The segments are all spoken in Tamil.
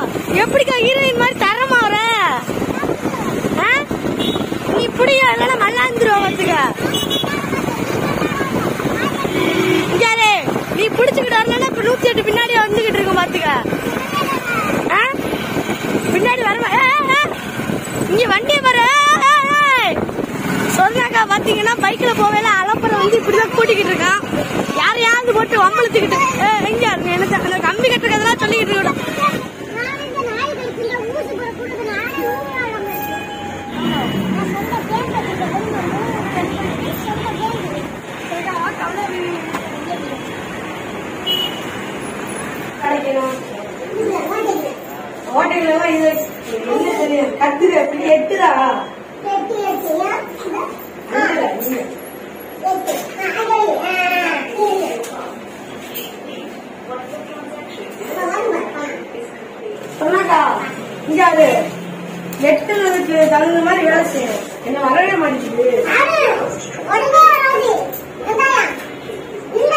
எப்படிக்கா ஹீரோயின் மாதிரி தரமா வர ஆ? நீ இப்படியா இல்லைன்னா மல்லாந்துருவா பார்த்துக்க இங்காரு நீ பிடிச்சுக்கிட்டு வரலன்னா இப்ப நூத்தி எட்டு பின்னாடி வந்துகிட்டு இருக்கும் பாத்துக்க ஆ? பின்னாடி வரமா ஏ, ஏ, ஏ. இங்க வண்டியை பாரு ஏ, ஏ, ஏ. சொன்னாக்கா பாத்தீங்கன்னா பைக்ல போவேல அலப்பறம் வந்து இப்படிதான் கூட்டிக்கிட்டு இருக்கான் யாரையாவது போட்டு வம்பளுத்துக்கிட்டு ஏ, எங்க இருக்கு? எனக்கு அந்த கம்பி கட்டுறதெல்லாம் சொல்லிக்கிட்டு இருக்கணும் நான் இந்த நாய் கடிச்சில ஊசி போட கூட்டது நானே ஊராளம் நான் சொந்த கேம் கட்டிட்டு வந்து சொந்த கேம் கிடைக்கணும் இல்ல மாட்டேங்க ஹோட்டல்ல எல்லாம் இது என்ன தெரியும் கத்துற இப்படி எட்டுதா எட்டு எட்டுயா இல்ல, இல்ல. எட்டு ஆ அங்கே ஆ இல்ல சொன்னாக்கா இங்க அது எட்டுனதுக்கு தகுந்த மாதிரி வேலை செய்யணும் என்ன வரவே மாட்டேங்குது உடனே வராது இந்தாயா இல்ல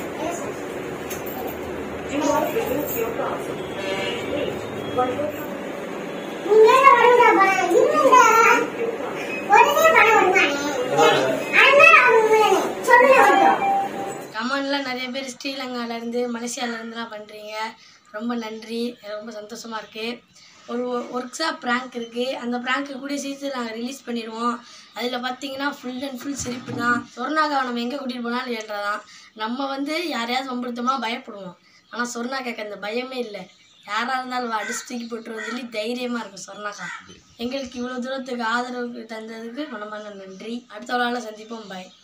நீங்க வருங்க இல்ல உடனே பணம் வருமானே அதனால அவங்க சொல்லுங்க கமெண்ட்ல நிறைய பேர் ஸ்ரீலங்கால இருந்து மலேசியால இருந்துலாம் பண்றீங்க ரொம்ப நன்றி ரொம்ப சந்தோஷமா இருக்கு ஒரு ஒர்க் ஷாப் ப்ராங்க் இருக்கு அந்த ப்ராங்க்கு கூடிய சீக்கிரம் நாங்கள் ரிலீஸ் பண்ணிடுவோம் அதில் பார்த்தீங்கன்னா ஃபுல் அண்ட் ஃபுல் சிரிப்பு தான் சொர்ணாக்காவை நம்ம எங்கே கூட்டிகிட்டு போனாலும் ஏற்றதான் நம்ம வந்து யாரையாவது வம்படுத்தோம்னா பயப்படுவோம் ஆனால் சொர்ணாக்காக்கு அந்த பயமே இல்லை யாராக இருந்தாலும் அடிச்சு தூக்கி போட்டுருவோம் சொல்லி தைரியமாக இருக்கும் சொர்ணாக்கா எங்களுக்கு இவ்வளோ தூரத்துக்கு ஆதரவு தந்ததுக்கு மனமான நன்றி அடுத்த ஒரு நாளை சந்திப்போம் பாய்